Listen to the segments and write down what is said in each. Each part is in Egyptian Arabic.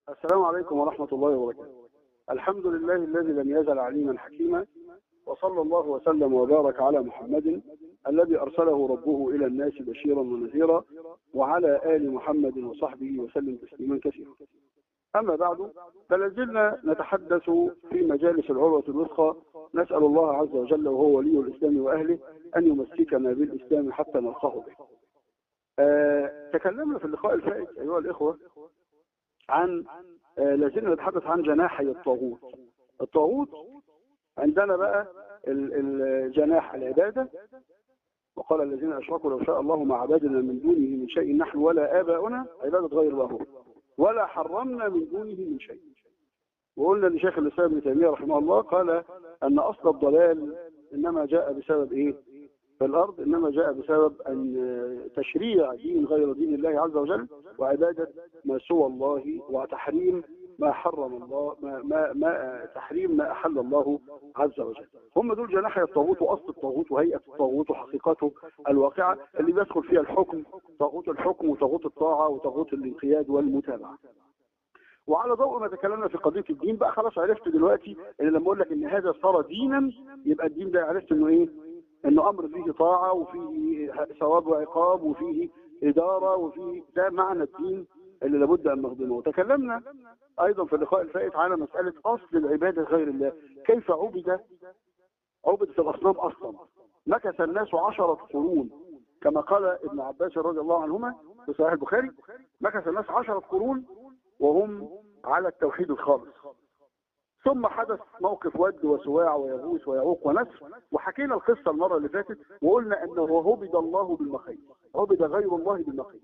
السلام عليكم ورحمة الله وبركاته الحمد لله الذي لم يزل عليما حكيما وصلى الله وسلم وبارك على محمد الذي أرسله ربه إلى الناس بشيرا ونذيرا وعلى آل محمد وصحبه وسلم تسليما كثيرا أما بعد فلازلنا نتحدث في مجالس العروة الوثقى نسأل الله عز وجل وهو ولي الإسلام وأهله أن يمسكنا بالإسلام حتى نلقاه به آه تكلمنا في اللقاء الفائت أيها الإخوة عن آه لازلنا نتحدث عن جناحي الطاغوت الطاغوت عندنا بقى الجناح العبادة وقال الذين أشركوا لو شاء الله ما عبدنا من دونه من شيء نحن ولا آباؤنا عبادة غير الله ولا حرمنا من دونه من شيء وقلنا لشيخ الإسلام ابن تيمية رحمه الله قال أن أصل الضلال إنما جاء بسبب إيه في الأرض إنما جاء بسبب أن تشريع دين غير دين الله عز وجل وعبادة ما سوى الله وتحريم ما حرم الله ما, ما, ما تحريم ما أحل الله عز وجل هم دول جناحي الطاغوت وأصل الطاغوت وهيئة الطاغوت وحقيقته الواقعة اللي بيدخل فيها الحكم طاغوت الحكم وطاغوت الطاعة وطاغوت الانقياد والمتابعة وعلى ضوء ما تكلمنا في قضيه الدين بقى خلاص عرفت دلوقتي ان لما اقول لك ان هذا صار دينا يبقى الدين ده عرفت انه ايه؟ انه امر فيه طاعه وفيه ثواب وعقاب وفيه اداره وفيه ده معنى الدين اللي لابد ان نخدمه وتكلمنا ايضا في اللقاء الفائت على مساله اصل العباده غير الله كيف عبد عبدت الاصنام اصلا مكث الناس عشرة قرون كما قال ابن عباس رضي الله عنهما في صحيح البخاري مكث الناس عشرة قرون وهم على التوحيد الخالص ثم حدث موقف ود وسواع ويغوث ويعوق ونسر وحكينا القصة المرة اللي فاتت وقلنا انه عبد الله بالمخيل عبد غير الله بالمخيل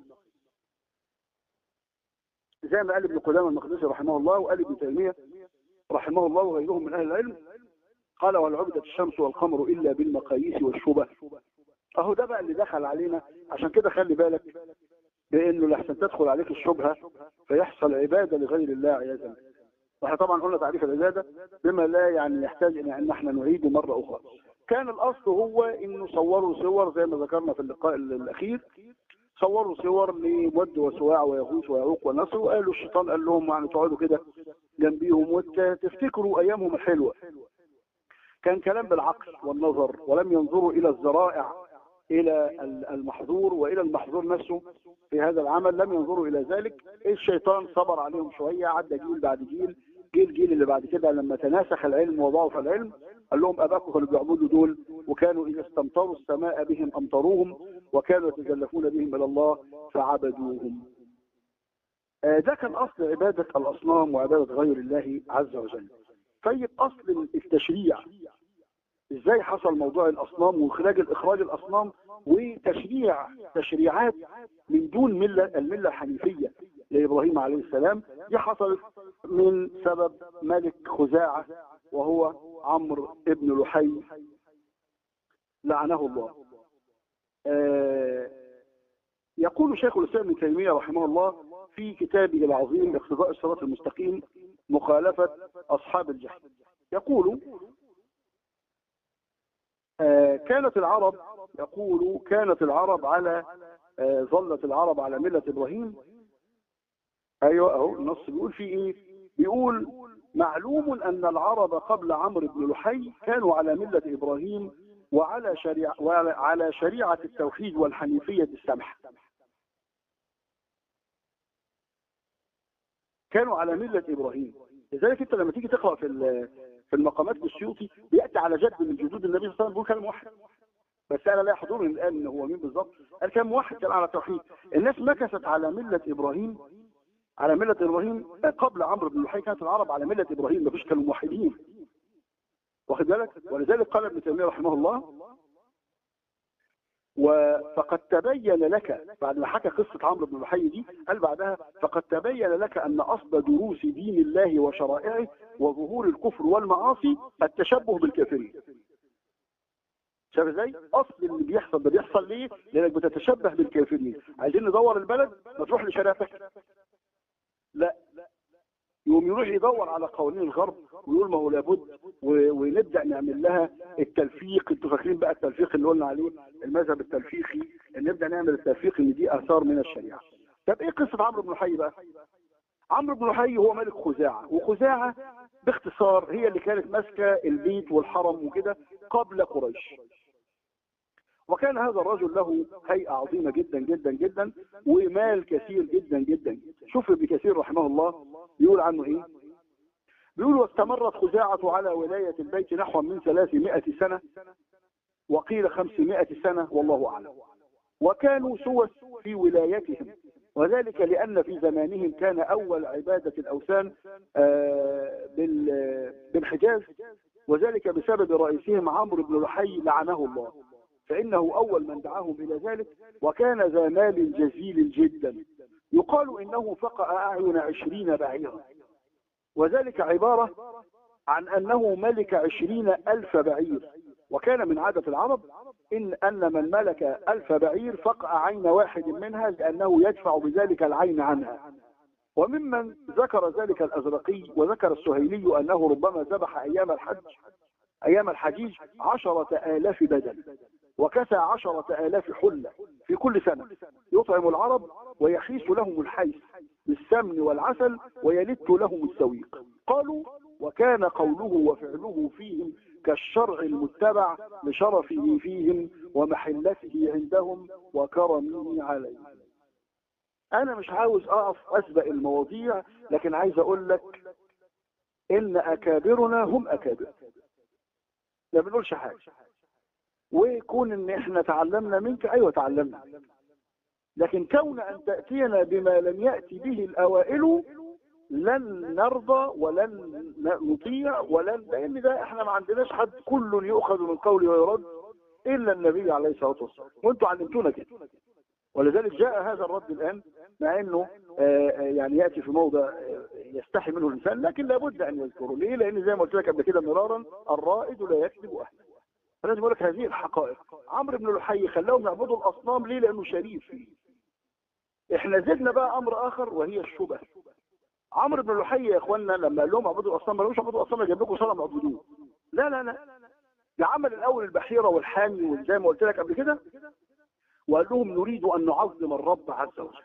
زي ما قال ابن قدامه المقدسي رحمه الله وقال ابن تيمية رحمه الله وغيرهم من اهل العلم قال وهل عبدت الشمس والقمر الا بالمقاييس والشبه اهو ده بقى اللي دخل علينا عشان كده خلي بالك بانه لحسن تدخل عليك الشبهه فيحصل عباده لغير الله عياذا بالله واحنا طبعا قلنا تعريف العباده بما لا يعني يحتاج الى ان احنا نعيده مره اخرى كان الاصل هو انه صوروا صور زي ما ذكرنا في اللقاء الاخير صوروا صور لمد وسواع ويغوث ويعوق ونصر وقالوا الشيطان قال لهم يعني تقعدوا كده جنبيهم وتفتكروا ايامهم الحلوه كان كلام بالعقل والنظر ولم ينظروا الى الذرائع الى المحظور والى المحظور نفسه في هذا العمل لم ينظروا الى ذلك الشيطان صبر عليهم شويه عدى جيل بعد جيل جيل جيل اللي بعد كده لما تناسخ العلم وضعف العلم قال لهم اباكم كانوا بيعبدوا دول وكانوا اذا استمطروا السماء بهم امطروهم وكانوا يتزلفون بهم الى الله فعبدوهم ده كان اصل عباده الاصنام وعباده غير الله عز وجل طيب اصل التشريع ازاي حصل موضوع الاصنام واخراج الاخراج الاصنام وتشريع تشريعات من دون مله المله الحنيفيه لابراهيم عليه السلام دي حصلت من سبب ملك خزاعه وهو عمرو ابن لحي لعنه الله آه يقول شيخ الاسلام ابن تيميه رحمه الله في كتابه العظيم اقتضاء الصراط المستقيم مخالفه اصحاب الجحيم يقول آه كانت العرب يقول كانت العرب على آه ظلت العرب على ملة إبراهيم أيوة أهو النص بيقول في إيه بيقول معلوم أن العرب قبل عمرو بن لحي كانوا على ملة إبراهيم وعلى شريعة, وعلى شريعة التوحيد والحنيفية السمحة كانوا على ملة إبراهيم لذلك أنت لما تيجي تقرأ في في المقامات السيوطي بياتي على جد من جدود النبي صلى الله عليه وسلم بيقول كلام واحد بس انا لا يحضرني الان ان هو مين بالظبط قال كلام واحد كان على توحيد الناس مكثت على مله ابراهيم على مله ابراهيم قبل عمرو بن لحي كانت العرب على مله ابراهيم ما فيش كانوا موحدين واخد بالك ولذلك قال ابن تيميه رحمه الله فقد تبين لك بعد ما حكى قصة عمرو بن لحي دي قال بعدها فقد تبين لك أن أصل دروس دين الله وشرائعه وظهور الكفر والمعاصي التشبه بالكافرين شايف ازاي؟ اصل اللي بيحصل ده بيحصل ليه؟ لانك بتتشبه بالكافرين، عايزين ندور البلد ما تروح لشريعتك. لا يقوم يروح يدور على قوانين الغرب ويقول ما هو لابد ونبدا نعمل لها التلفيق انتوا فاكرين بقى التلفيق اللي قلنا عليه المذهب التلفيقي ان نبدا نعمل التلفيق ان دي اثار من الشريعه طب ايه قصه عمرو بن الحي بقى عمرو بن لحي هو ملك خزاعة وخزاعة باختصار هي اللي كانت ماسكة البيت والحرم وكده قبل قريش وكان هذا الرجل له هيئة عظيمة جدا جدا جدا ومال كثير جدا جدا شوف ابن كثير رحمه الله يقول عنه ايه بيقول واستمرت خزاعة على ولاية البيت نحو من 300 سنة وقيل 500 سنة والله أعلم وكانوا سوى في ولايتهم وذلك لأن في زمانهم كان أول عبادة الأوثان آه، بالحجاز وذلك بسبب رئيسهم عمرو بن لحي لعنه الله فإنه أول من دعاهم إلى ذلك وكان ذا مال جزيل جدا يقال إنه فقأ أعين عشرين بعيرا وذلك عبارة عن أنه ملك عشرين ألف بعير وكان من عادة العرب إن أن من ملك ألف بعير فقع عين واحد منها لأنه يدفع بذلك العين عنها وممن ذكر ذلك الأزرقي وذكر السهيلي أنه ربما ذبح أيام الحج أيام الحجيج عشرة آلاف بدل وكسى عشرة آلاف حلة في كل سنة يطعم العرب ويحيس لهم الحيث بالسمن والعسل ويلت لهم السويق قالوا وكان قوله وفعله فيهم كالشرع المتبع لشرفه فيهم ومحلته عندهم وكرمه عليهم انا مش عاوز اقف اسبق المواضيع لكن عايز اقول لك ان اكابرنا هم اكابر ما بنقولش حاجه ويكون ان احنا تعلمنا منك ايوه تعلمنا لكن كون ان تاتينا بما لم ياتي به الاوائل لن نرضى ولن نطيع ولن لان ده احنا ما عندناش حد كل يؤخذ من قوله ويرد الا النبي عليه الصلاه والسلام وانتم علمتونا كده ولذلك جاء هذا الرد الان مع انه آه، آه، يعني ياتي في موضع آه، يستحي منه الانسان لكن لابد ان يذكره ليه؟ لان زي ما قلت لك قبل كده مرارا الرائد لا يكذب اهله فلازم اقول لك هذه الحقائق عمرو بن لحي خلاهم يعبدوا الاصنام ليه؟ لانه شريف فيه احنا زدنا بقى امر اخر وهي الشبه عمرو بن لحي يا اخوانا لما قال لهم اعبدوا الاصنام ما لهمش اعبدوا الاصنام جاب لكم صنم اعبدوه لا لا لا ده عمل الاول البحيره والحامي وزي ما قلت لك قبل كده وقال لهم نريد ان نعظم الرب عز وجل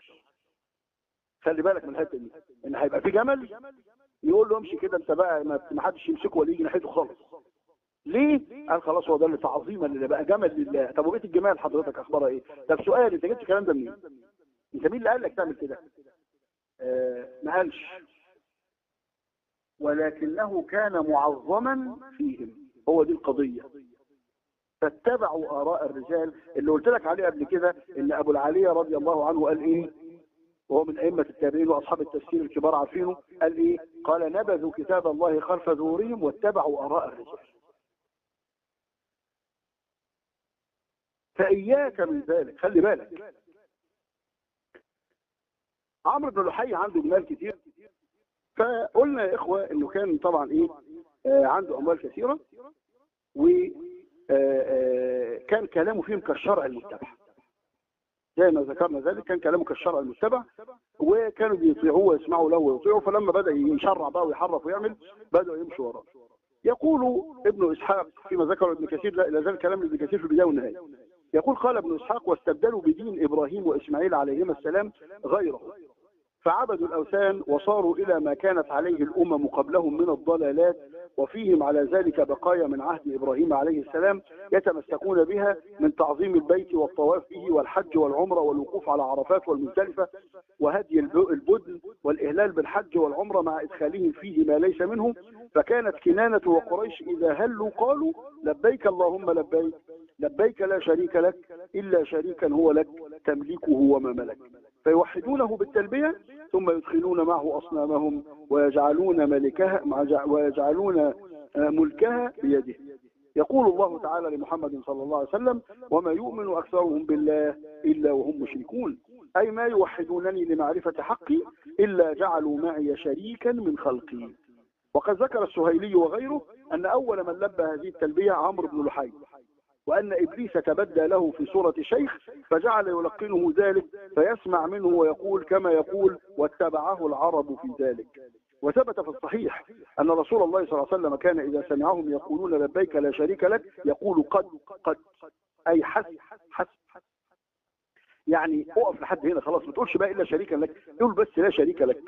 خلي بالك من الحته دي ان هيبقى في جمل يقول له امشي كده انت بقى ما حدش يمسكه ولا يجي ناحيته خالص ليه؟ قال خلاص هو ده اللي تعظيما اللي بقى جمل لله طب وبيت الجمال حضرتك اخبارها ايه؟ طب سؤال انت جبت الكلام ده منين؟ انت مين اللي قال لك تعمل كده؟ آه ما قالش ولكنه كان معظما فيهم هو دي القضية فاتبعوا آراء الرجال اللي قلت لك عليه قبل كده ان ابو العالية رضي الله عنه قال ايه وهو من ائمة التابعين واصحاب التفسير الكبار عارفينه قال ايه قال نبذوا كتاب الله خلف ظهورهم واتبعوا آراء الرجال فإياك من ذلك خلي بالك عمرو بن لحي عنده مال كتير فقلنا يا إخوة إنه كان طبعا إيه آه عنده أموال كثيرة وكان آه، آه، كلامه فيهم كالشرع المتبع زي ما ذكرنا ذلك كان كلامه كالشرع المتبع وكانوا بيطيعوه ويسمعوا له ويطيعوا فلما بدأ يشرع بقى ويحرف ويعمل بدأوا يمشوا وراه يقول ابن إسحاق فيما ذكر ابن كثير لا زال كلام ابن كثير في البداية والنهاية يقول قال ابن إسحاق واستبدلوا بدين إبراهيم وإسماعيل عليهما السلام غيره فعبدوا الأوثان وصاروا إلى ما كانت عليه الأمم قبلهم من الضلالات وفيهم على ذلك بقايا من عهد إبراهيم عليه السلام يتمسكون بها من تعظيم البيت والطواف به والحج والعمرة والوقوف على عرفات والمزدلفة وهدي البدن والإهلال بالحج والعمرة مع إدخالهم فيه ما ليس منه فكانت كنانة وقريش إذا هلوا قالوا لبيك اللهم لبيك لبيك لا شريك لك إلا شريكا هو لك تملكه وما ملك فيوحدونه بالتلبية ثم يدخلون معه أصنامهم ويجعلون ملكها ويجعلون آه، ملكها بيده يقول الله تعالى لمحمد صلى الله عليه وسلم وما يؤمن أكثرهم بالله إلا وهم مشركون أي ما يوحدونني لمعرفة حقي إلا جعلوا معي شريكا من خلقي وقد ذكر السهيلي وغيره أن أول من لبى هذه التلبية عمرو بن لحي وأن إبليس تبدى له في صورة شيخ فجعل يلقنه ذلك فيسمع منه ويقول كما يقول واتبعه العرب في ذلك وثبت في الصحيح أن رسول الله صلى الله عليه وسلم كان إذا سمعهم يقولون لبيك لا شريك لك يقول قد قد أي حس حس يعني اقف لحد هنا خلاص ما تقولش بقى إلا شريكا لك قول بس لا شريك لك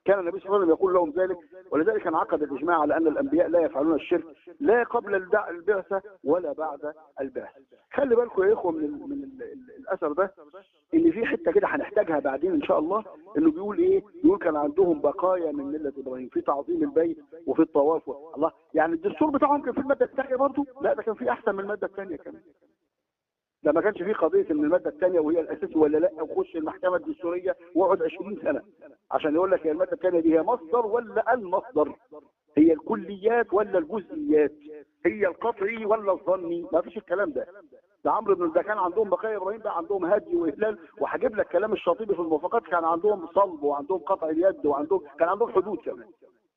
كان النبي صلى الله عليه وسلم يقول لهم ذلك ولذلك انعقد الاجماع على ان الانبياء لا يفعلون الشرك لا قبل الدع- البعثه ولا بعد البعثه خلي بالكم يا اخوه من ال- من ال- ال- الاثر ده ان في حته كده هنحتاجها بعدين ان شاء الله انه بيقول ايه بيقول كان عندهم بقايا من مله ابراهيم في تعظيم البيت وفي الطواف و- الله يعني الدستور بتاعهم كان في الماده الثانيه برضه لا ده كان في احسن من الماده الثانيه كمان ده ما كانش في قضيه ان الماده الثانيه وهي الاساس ولا لا وخش المحكمه الدستوريه واقعد 20 سنه عشان يقول لك هي الماده الثانيه دي هي مصدر ولا المصدر هي الكليات ولا الجزئيات هي القطعي ولا الظني ما فيش الكلام ده ده عمرو بن ده كان عندهم بقايا ابراهيم بقى عندهم هدي واهلال وهجيب لك كلام الشاطبي في الموافقات كان عندهم صلب وعندهم قطع اليد وعندهم كان عندهم حدود كمان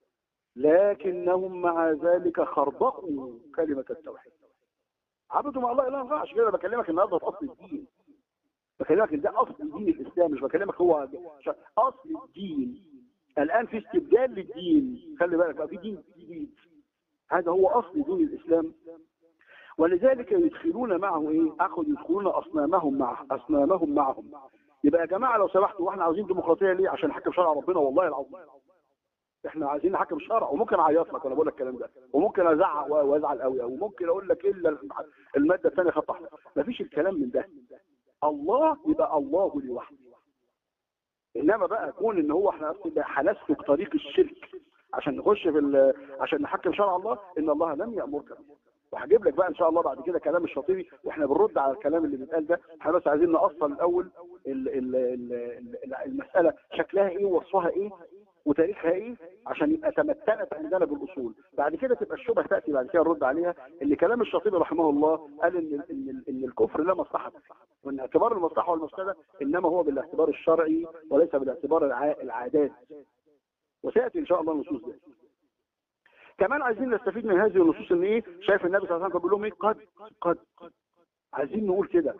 لكنهم مع ذلك خربقوا كلمه التوحيد عبدوا مع الله اله اخر عشان كده بكلمك النهارده في اصل الدين بكلمك ان ده اصل دين الاسلام مش بكلمك هو اصل الدين الان في استبدال للدين خلي بالك بقى في دين جديد هذا هو اصل دين الاسلام ولذلك يدخلون معه ايه اخذ يدخلون اصنامهم مع اصنامهم معهم يبقى يا جماعه لو سمحتوا واحنا عاوزين ديمقراطيه ليه عشان نحكم شرع ربنا والله العظيم احنا عايزين نحكم الشرع وممكن اعيط لك وانا بقول لك الكلام ده وممكن ازعق و- وازعل قوي وممكن اقول لك الا الماده الثانيه خط احمر مفيش الكلام من ده الله يبقى الله لوحده انما بقى يكون ان هو احنا أصل هنسلك طريق الشرك عشان نخش في ال- عشان نحكم شرع الله ان الله لم يامرك به. وهجيب لك بقى ان شاء الله بعد كده كلام الشاطبي واحنا بنرد على الكلام اللي بيتقال ده احنا بس عايزين نأصل الاول ال ال ال ال المساله شكلها ايه ووصفها ايه وتاريخها ايه عشان يبقى تمتنت عندنا بالاصول بعد كده تبقى الشبهه تاتي بعد كده نرد عليها ان كلام الشاطبي رحمه الله قال ان ان ان الكفر لا مصلحه فيه وان اعتبار المصلحه والمفسده انما هو بالاعتبار الشرعي وليس بالاعتبار الع- العادات وسياتي ان شاء الله النصوص دي كمان عايزين نستفيد من هذه النصوص ان ايه شايف النبي صلى الله عليه وسلم كان بيقول لهم ايه قد قد عايزين نقول كده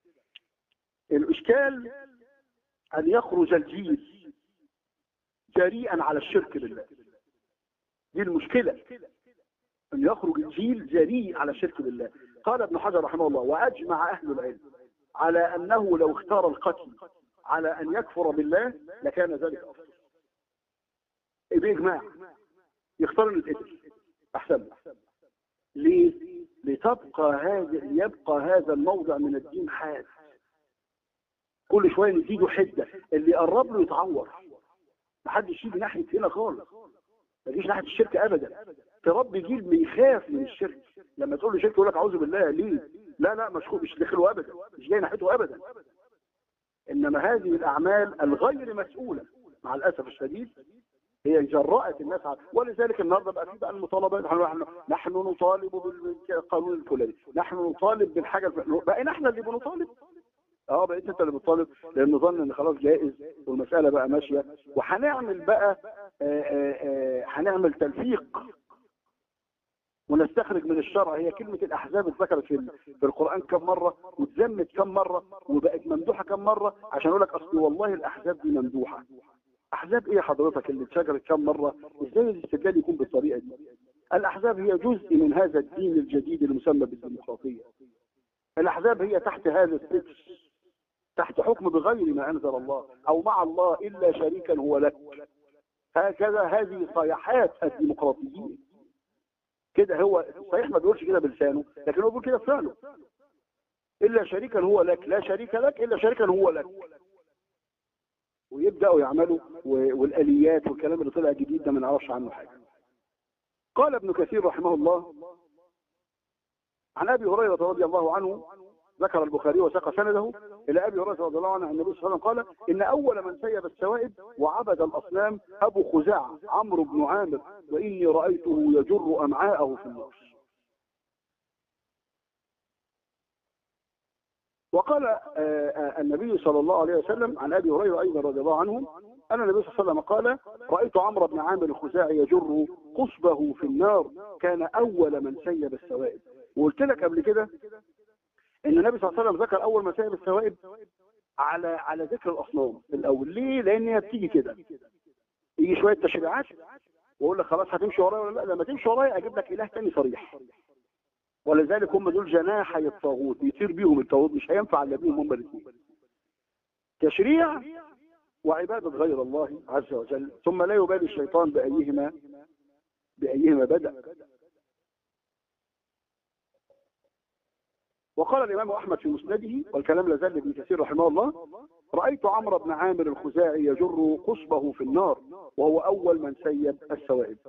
الاشكال ان يخرج الجيل جريئا على الشرك بالله دي المشكله ان يخرج الجيل جريء على الشرك بالله قال ابن حجر رحمه الله واجمع اهل العلم على انه لو اختار القتل على ان يكفر بالله لكان ذلك افضل باجماع يختار ان يتقتل احسن له. ليه لتبقى هذا يبقى هذا الموضع من الدين حاد كل شويه نزيده حده اللي يقرب له يتعور محدش يجي ناحيه هنا خالص ما يجيش ناحيه الشرك ابدا تربي جيل بيخاف من الشرك لما تقول له شرك يقول لك اعوذ بالله ليه لا لا مش مش داخله ابدا مش جاي ناحيته ابدا انما هذه الاعمال الغير مسؤوله مع الاسف الشديد هي جرأت الناس على ولذلك النهارده بقى في بقى المطالبات نحن نحن نطالب بالقانون الفلاني نحن نطالب بالحاجه الفلانية. بقينا احنا اللي بنطالب اه بقيت انت اللي بتطالب لان ظن ان خلاص جائز والمساله بقى ماشيه وهنعمل بقى آه، آه، آه، هنعمل تلفيق ونستخرج من الشرع هي كلمة الأحزاب اتذكرت في ال- في القرآن كم مرة واتذمت كم مرة وبقت ممدوحة كم مرة عشان أقول لك أصل والله الأحزاب دي ممدوحة أحزاب إيه حضرتك اللي اتشجرت كم مرة إزاي الاستدلال يكون بالطريقة دي الأحزاب هي جزء من هذا الدين الجديد المسمى بالديمقراطية الأحزاب هي تحت هذا السجن تحت حكم بغير ما أنزل الله أو مع الله إلا شريكا هو لك هكذا هذه صيحات الديمقراطيين كده هو صحيح ما بيقولش كده بلسانه لكن هو بيقول كده بفعله الا شريكا هو لك لا شريك لك الا شريكا هو لك ويبداوا يعملوا و- والاليات والكلام اللي طلع جديد ده ما نعرفش عنه حاجه قال ابن كثير رحمه الله عن ابي هريره رضي الله عنه ذكر البخاري وساق سنده الى ابي هريره رضي الله عنه ان النبي صلى الله عليه وسلم قال ان اول من سيب السوائب وعبد الاصنام ابو خزاعه عمرو بن عامر واني رايته يجر امعاءه في النار وقال آه، آه، النبي صلى الله عليه وسلم عن ابي هريره ايضا رضي الله عنه ان النبي صلى الله عليه وسلم قال رايت عمرو بن عامر الخزاعي يجر قصبه في النار كان اول من سيب السوائب وقلت لك قبل كده ان النبي صلى الله عليه وسلم ذكر اول ما سيب السوائب على على ذكر الاصنام الاول ليه لان هي بتيجي كده يجي شويه تشريعات واقول لك خلاص هتمشي ورايا ولا لا لما تمشي ورايا اجيب لك اله تاني صريح ولذلك هم دول جناحي الطاغوت يطير بيهم الطاغوت مش هينفع الا بيهم هم الاثنين تشريع وعبادة غير الله عز وجل ثم لا يبالي الشيطان بأيهما بأيهما بدأ وقال الإمام أحمد في مسنده والكلام لازال لابن كثير رحمه الله رأيت عمرو بن عامر الخزاعي يجر قصبه في النار وهو أول من سيب السوائب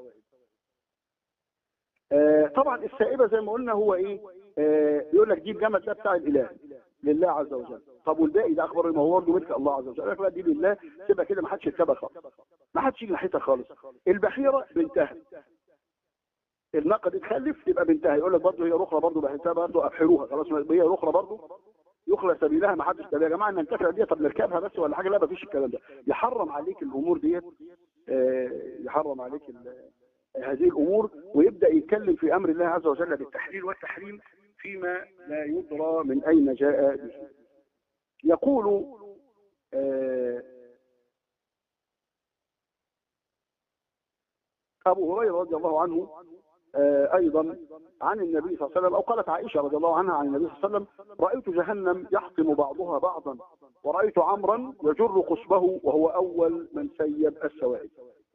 آه طبعا السائبة زي ما قلنا هو إيه آه يقول لك دي الجمل ده بتاع الإله لله عز وجل طب والباقي ده أخبر ما هو برضه ملك الله عز وجل لك لا دي لله سيبها كده ما حدش يركبها خالص ما حدش يجي ناحيتها خالص البحيرة بنتها الناقه دي تخلف تبقى بنتها يقول لك برضه هي اخرى برضه بحسها برضه ابحروها خلاص هي اخرى برضه يخلى سبيلها ما حدش يا جماعه ان ننتفع بيها طب نركبها بس ولا حاجه لا ما فيش الكلام ده يحرم عليك الامور ديت يحرم عليك هذه الامور ويبدا يتكلم في امر الله عز وجل بالتحليل والتحريم فيما لا يدرى من اين جاء به يقول أبو هريرة رضي الله عنه أيضا عن النبي صلى الله عليه وسلم أو قالت عائشة رضي الله عنها عن النبي صلى الله عليه وسلم رأيت جهنم يحطم بعضها بعضا ورأيت عمرا يجر قصبه وهو أول من سيب السوائب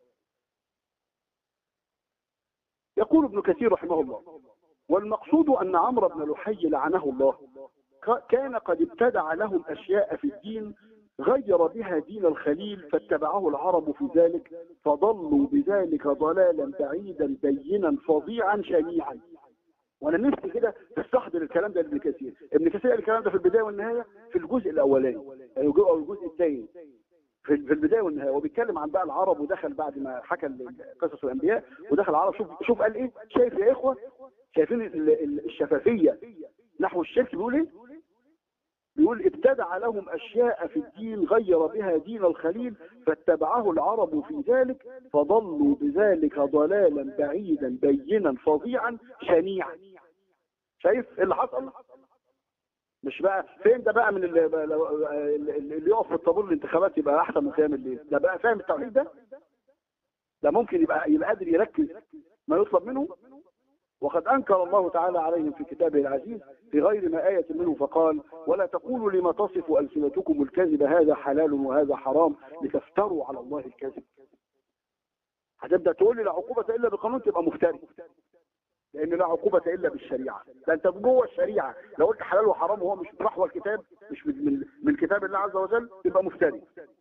يقول ابن كثير رحمه الله والمقصود أن عمرو بن لحي لعنه الله كان قد ابتدع لهم أشياء في الدين غير بها دين الخليل فاتبعه العرب في ذلك فضلوا بذلك ضلالا بعيدا بينا فظيعا شنيعا وانا نفسي كده تستحضر الكلام ده لابن كثير ابن كثير قال الكلام ده في البدايه والنهايه في الجزء الاولاني او الجزء الثاني في البدايه والنهايه وبيتكلم عن بقى العرب ودخل بعد ما حكى قصص الانبياء ودخل العرب شوف شوف قال ايه شايف يا اخوه شايفين الشفافيه نحو الشرك بيقول ايه بيقول ابتدع لهم أشياء في الدين غير بها دين الخليل فاتبعه العرب في ذلك فضلوا بذلك ضلالا بعيدا بينا فظيعا شنيعا شايف اللي حصل مش بقى فين ده بقى من اللي, اللي يقف في الطابور الانتخابات يبقى احسن من قيام الليل ده بقى فاهم التوحيد ده ده ممكن يبقى يبقى قادر يركز ما يطلب منه وقد أنكر الله تعالى عليهم في كتابه العزيز في غير ما آية منه فقال ولا تقولوا لما تصف ألسنتكم الكذب هذا حلال وهذا حرام لتفتروا على الله الكذب هتبدأ تقول لي لا عقوبة إلا بقانون تبقى مفتري لأن لا عقوبة إلا بالشريعة ده أنت جوه الشريعة لو قلت حلال وحرام وهو مش محور الكتاب مش من, من كتاب الله عز وجل تبقى مفتري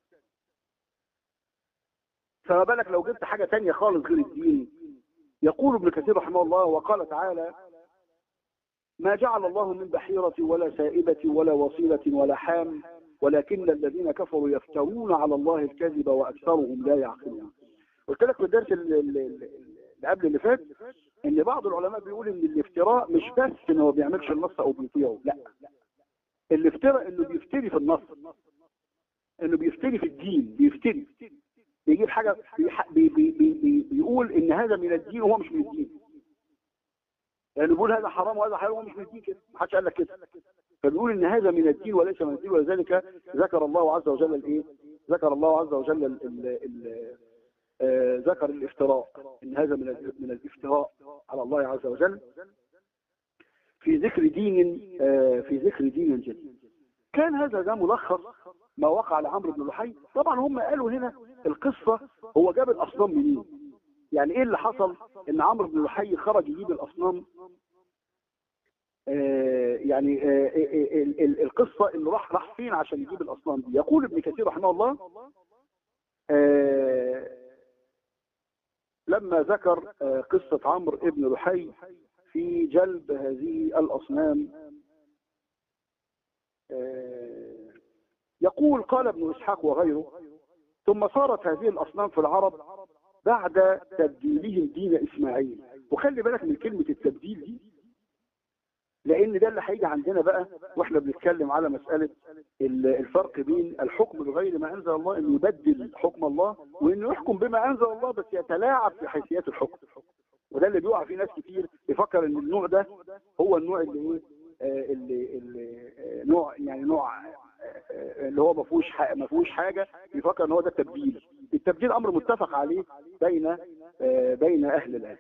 فما بالك لو جبت حاجة تانية خالص غير الدين يقول ابن كثير رحمه الله وقال تعالى ما جعل الله من بحيرة ولا سائبة ولا وصيلة ولا حام ولكن الذين كفروا يفترون على الله الكذب وأكثرهم لا يعقلون قلت لك في الدرس اللي قبل اللي فات ان بعض العلماء بيقول ان الافتراء مش بس ان هو بيعملش النص او بيطيعه لا الافتراء انه بيفتري في النص انه بيفتري في الدين بيفتري بيجيب حاجة بي بي بي بيقول ان هذا من الدين وهو مش من الدين يعني بيقول هذا حرام وهذا حلال وهو مش من الدين كده محدش قال لك كده فبيقول ان هذا من الدين وليس من الدين ولذلك ذكر الله عز وجل الايه ذكر الله عز وجل ال ال ال آه ذكر الافتراء ان هذا من من الافتراء على الله عز وجل في ذكر دين آه في ذكر دين جديد كان هذا ده ملخص ما وقع لعمرو بن لحي طبعا هم قالوا هنا القصة هو جاب الأصنام منين يعني ايه اللي حصل ان عمرو بن لحي خرج يجيب الأصنام آه يعني آه آه القصة اللي راح راح فين عشان يجيب الأصنام دي يقول ابن كثير رحمه الله لما ذكر قصة عمرو ابن لحي في جلب هذه الأصنام يقول قال ابن إسحاق وغيره ثم صارت هذه الأصنام في العرب بعد تبديلهم دين إسماعيل وخلي بالك من كلمة التبديل دي لأن ده اللي هيجي عندنا بقى وإحنا بنتكلم على مسألة الفرق بين الحكم بغير ما أنزل الله إنه يبدل حكم الله وإنه يحكم بما أنزل الله بس يتلاعب في حيثيات الحكم وده اللي بيقع فيه ناس كتير يفكر إن النوع ده هو النوع اللي إيه اللي, اللي نوع يعني نوع اللي هو ما فيهوش ما فيهوش حاجه يفكر ان هو ده التبديل التبديل امر متفق عليه بين بين اهل العلم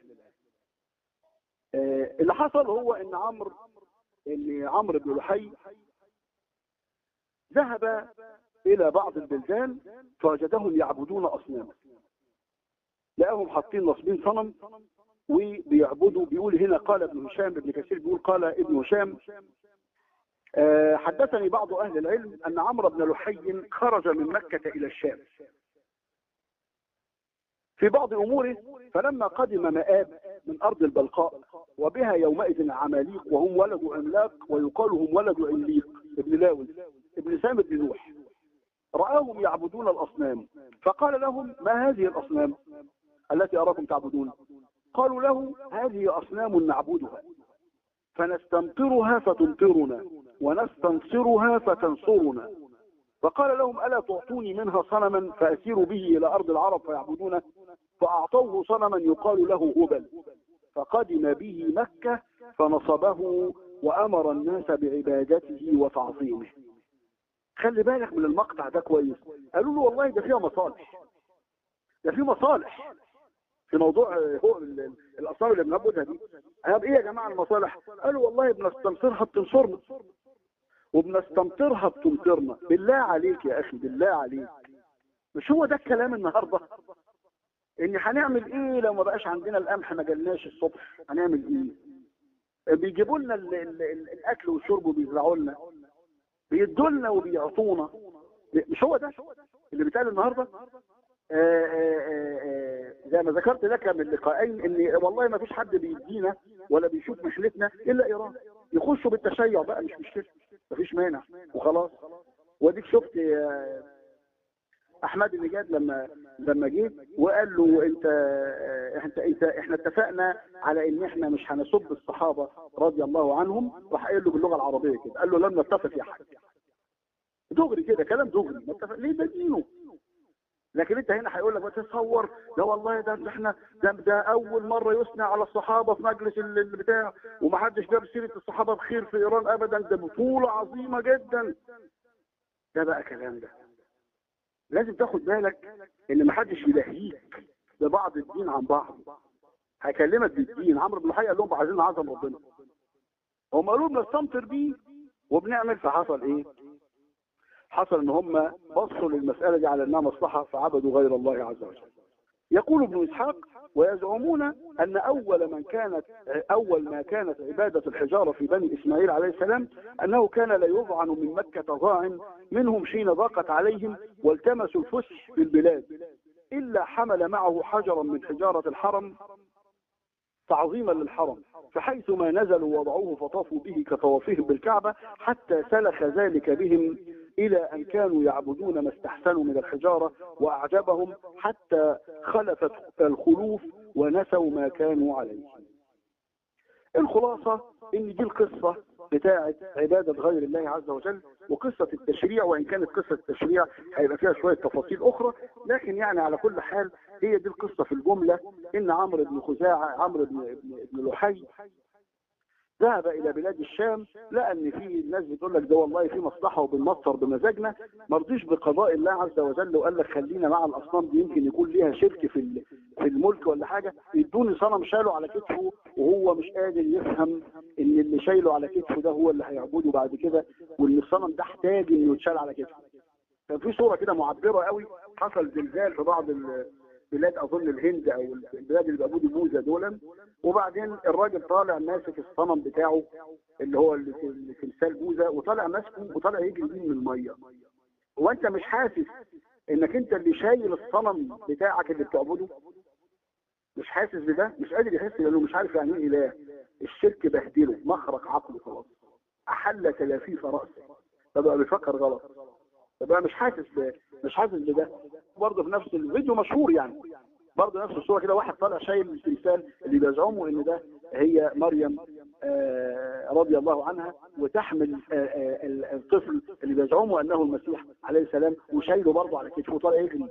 اللي حصل هو ان عمرو ان عمرو بن لحي ذهب إلى بعض البلدان فوجدهم يعبدون أصناما لقاهم حاطين نصبين صنم وبيعبدوا بيقول هنا قال ابن هشام ابن كثير بيقول قال ابن هشام آه، حدثني بعض أهل العلم أن عمرو بن لحي خرج من مكة إلى الشام في بعض أموره فلما قدم مآب من أرض البلقاء وبها يومئذ عماليق وهم ولد عملاق ويقال هم ولد عمليق ابن لاول ابن سام بن نوح رآهم يعبدون الأصنام فقال لهم ما هذه الأصنام التي أراكم تعبدون قالوا له هذه أصنام نعبدها فنستمطرها فتمطرنا ونستنصرها فتنصرنا فقال لهم ألا تعطوني منها صنما فأسير به إلى أرض العرب فيعبدونه فأعطوه صنما يقال له هبل فقدم به مكة فنصبه وأمر الناس بعبادته وتعظيمه خلي بالك من المقطع ده كويس قالوا له والله ده فيها مصالح ده فيه مصالح في موضوع هو الاصنام اللي بنعبدها دي طب ايه يا جماعه المصالح قالوا والله بنستنصرها بتنصرنا وبنستمطرها بتمطرنا بالله عليك يا اخي بالله عليك مش هو ده الكلام النهارده ان هنعمل ايه لو ما بقاش عندنا القمح ما جالناش الصبح هنعمل ايه بيجيبوا لنا ال ال ال الاكل والشرب وبيزرعوا لنا بيدوا لنا وبيعطونا مش هو ده اللي بيتقال النهارده آآ آآ زي ما ذكرت لك من لقاءين ان والله ما فيش حد بيدينا ولا بيشوف مشكلتنا الا ايران يخشوا بالتشيع بقى مش مشكله مفيش مانع وخلاص واديك شفت احمد النجاد لما لما جه وقال له انت انت انت احنا اتفقنا على ان احنا مش هنسب الصحابه رضي الله عنهم راح قايل له باللغه العربيه كده قال له لم نتفق يا حاج دغري كده كلام دغري نتفق ليه ده دينه لكن انت هنا هيقول لك تصور ده والله ده احنا ده, ده اول مره يثنى على الصحابه في مجلس البتاع ومحدش جاب سيره الصحابه بخير في ايران ابدا ده بطوله عظيمه جدا ده بقى كلام ده لازم تاخد بالك ان محدش يلهيك ببعض الدين عن بعض هكلمك بالدين عمرو بن الحي قال لهم عايزين عظم ربنا هم قالوا بنستمطر بيه وبنعمل فحصل ايه حصل ان هم بصوا للمسألة دي على انها مصلحة فعبدوا غير الله عز وجل يقول ابن اسحاق ويزعمون ان اول من كانت اول ما كانت عبادة الحجارة في بني اسماعيل عليه السلام انه كان لا يضعن من مكة ضاع منهم حين ضاقت عليهم والتمسوا الفسح في البلاد الا حمل معه حجرا من حجارة الحرم تعظيما للحرم فحيث ما نزلوا وضعوه فطافوا به كطوافهم بالكعبة حتى سلخ ذلك بهم إلى أن كانوا يعبدون ما استحسنوا من الحجارة وأعجبهم حتى خلفت الخلوف ونسوا ما كانوا عليه الخلاصة ان دي القصة بتاعة عبادة غير الله عز وجل وقصة التشريع وان كانت قصة التشريع هيبقى فيها شوية تفاصيل اخرى لكن يعني على كل حال هي دي القصة في الجملة ان عمرو بن خزاعة عمرو بن, بن لحي ذهب الى بلاد الشام لقى ان في ناس بتقول لك ده والله في مصلحه وبنمصر بمزاجنا ما رضيش بقضاء الله عز وجل وقال لك خلينا مع الاصنام دي يمكن يكون ليها شرك في في الملك ولا حاجه يدوني صنم شاله على كتفه وهو مش قادر يفهم ان اللي شايله على كتفه ده هو اللي هيعبده بعد كده وان الصنم ده احتاج انه يتشال على كتفه كان في صوره كده معبره قوي حصل زلزال في بعض بلاد اظن الهند او البلاد اللي بيعبدوا بوذا دول وبعدين الراجل طالع ماسك الصنم بتاعه اللي هو اللي في تمثال بوذا وطالع ماسكه وطالع يجري بيه من الميه وانت مش حاسس انك انت اللي شايل الصنم بتاعك اللي بتعبده مش حاسس بده مش قادر يحس لانه مش عارف يعني ايه اله الشرك بهدله مخرق عقله خلاص احل تلافيف راسه فبقى بيفكر غلط فبقى مش حاسس ب... مش حاسس بده برضه في نفس الفيديو مشهور يعني برضه نفس الصوره كده واحد طالع شايل التمثال اللي بيزعموا ان ده هي مريم آه رضي الله عنها وتحمل آه آه الطفل اللي بيزعموا انه المسيح عليه السلام وشايله برضه على كتفه وطالع يجري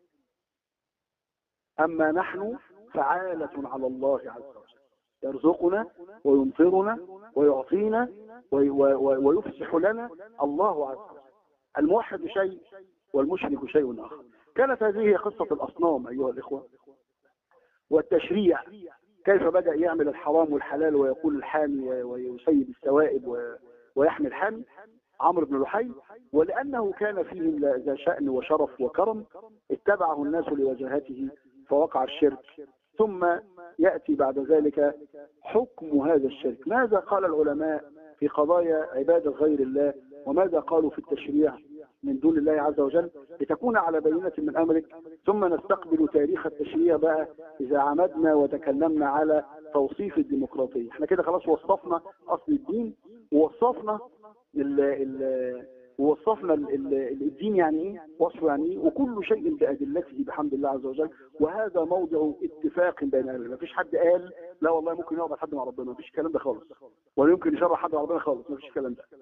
اما نحن فعالة على الله عز وجل يرزقنا ويمطرنا ويعطينا ويفسح لنا الله عز وجل الموحد شيء والمشرك شيء آخر كانت هذه هي قصة الأصنام أيها الإخوة والتشريع كيف بدأ يعمل الحرام والحلال ويقول الحامي ويسيد السوائب ويحمي الحامي عمرو بن لحي ولأنه كان فيهم ذا شأن وشرف وكرم اتبعه الناس لوجهته فوقع الشرك ثم يأتي بعد ذلك حكم هذا الشرك ماذا قال العلماء في قضايا عبادة غير الله وماذا قالوا في التشريع من دون الله عز وجل لتكون على بينة من أمرك ثم نستقبل تاريخ التشريع بقى إذا عمدنا وتكلمنا على توصيف الديمقراطية احنا كده خلاص وصفنا أصل الدين ووصفنا ال ال ووصفنا ال ال الدين يعني ايه وصفه يعني ايه وكل شيء بأدلته بحمد الله عز وجل وهذا موضع اتفاق بين اهل ما فيش حد قال لا والله ممكن يقعد حد مع ربنا ما فيش الكلام ده خالص ولا يمكن يشرح حد مع ربنا خالص ما فيش الكلام ده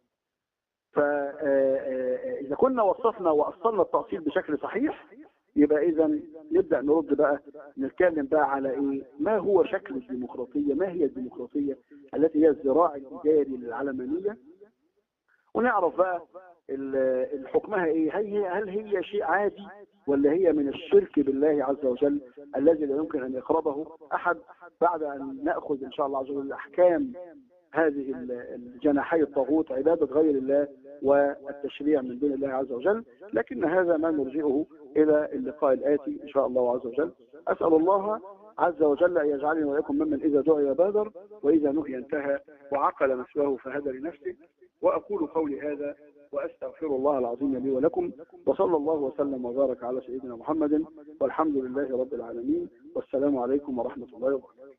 فإذا كنا وصفنا وأصلنا التأصيل بشكل صحيح يبقى إذا نبدأ نرد بقى نتكلم بقى على إيه ما هو شكل الديمقراطية ما هي الديمقراطية التي هي الذراع الإداري للعلمانية ونعرف بقى الحكمها إيه هل هي, هل هي شيء عادي ولا هي من الشرك بالله عز وجل الذي لا يمكن أن يقربه أحد بعد أن نأخذ إن شاء الله عز وجل الأحكام هذه الجناحي الطاغوت عبادة غير الله والتشريع من دون الله عز وجل لكن هذا ما نرجئه إلى اللقاء الآتي إن شاء الله عز وجل أسأل الله عز وجل أن يجعلني وإياكم ممن إذا دعي بادر وإذا نهي انتهى وعقل مثواه فهدى لنفسه وأقول قولي هذا وأستغفر الله العظيم لي ولكم وصلى الله وسلم وبارك على سيدنا محمد والحمد لله رب العالمين والسلام عليكم ورحمة الله وبركاته